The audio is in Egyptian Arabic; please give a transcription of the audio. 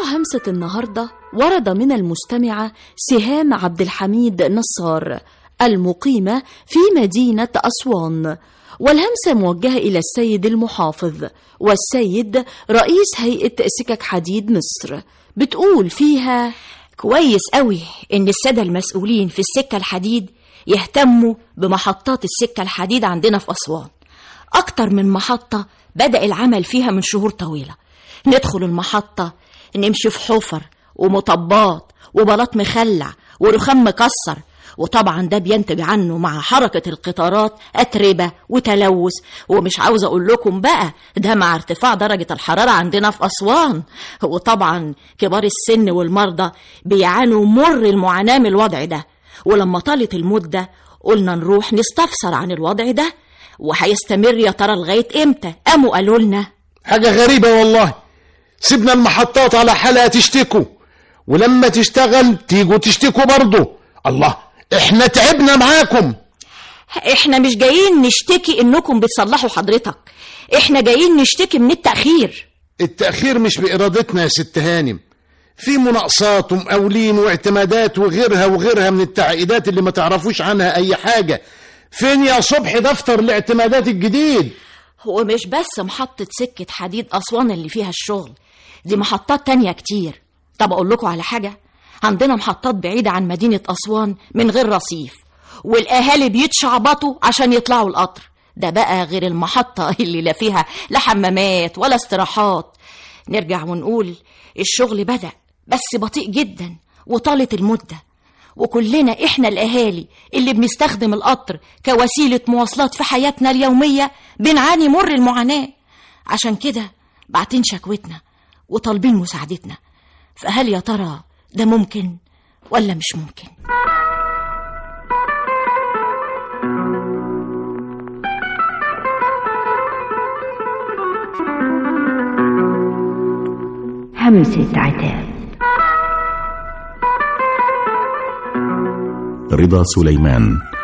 همسة النهاردة ورد من المستمعة سهام عبد الحميد نصار المقيمة في مدينة أسوان والهمسة موجهة إلى السيد المحافظ والسيد رئيس هيئة سكك حديد مصر بتقول فيها كويس قوي إن السادة المسؤولين في السكة الحديد يهتموا بمحطات السكة الحديد عندنا في أسوان أكتر من محطة بدأ العمل فيها من شهور طويلة ندخل المحطة نمشي في حفر ومطبات وبلاط مخلع ورخام مكسر وطبعا ده بينتج عنه مع حركة القطارات أتربة وتلوث ومش عاوز أقول لكم بقى ده مع ارتفاع درجة الحرارة عندنا في أسوان وطبعا كبار السن والمرضى بيعانوا مر المعاناة من الوضع ده ولما طالت المدة قلنا نروح نستفسر عن الوضع ده وهيستمر يا ترى لغاية امتى قاموا قالوا لنا حاجة غريبة والله سيبنا المحطات على حالها تشتكوا ولما تشتغل تيجوا تشتكوا برضه الله احنا تعبنا معاكم احنا مش جايين نشتكي انكم بتصلحوا حضرتك احنا جايين نشتكي من التأخير التأخير مش بإرادتنا يا ست هانم في مناقصات ومقاولين واعتمادات وغيرها وغيرها من التعقيدات اللي ما تعرفوش عنها أي حاجة فين يا صبحي دفتر الاعتمادات الجديد هو مش بس محطة سكة حديد أسوان اللي فيها الشغل دي محطات تانية كتير طب أقول لكم على حاجة عندنا محطات بعيدة عن مدينة أسوان من غير رصيف والأهالي بيتشعبطوا عشان يطلعوا القطر ده بقى غير المحطة اللي لا فيها لا حمامات ولا استراحات نرجع ونقول الشغل بدأ بس بطيء جدا وطالت المدة وكلنا احنا الاهالي اللي بنستخدم القطر كوسيله مواصلات في حياتنا اليوميه بنعاني مر المعاناه عشان كده بعتين شكوتنا وطالبين مساعدتنا فهل يا ترى ده ممكن ولا مش ممكن همسة عتاب رضا سليمان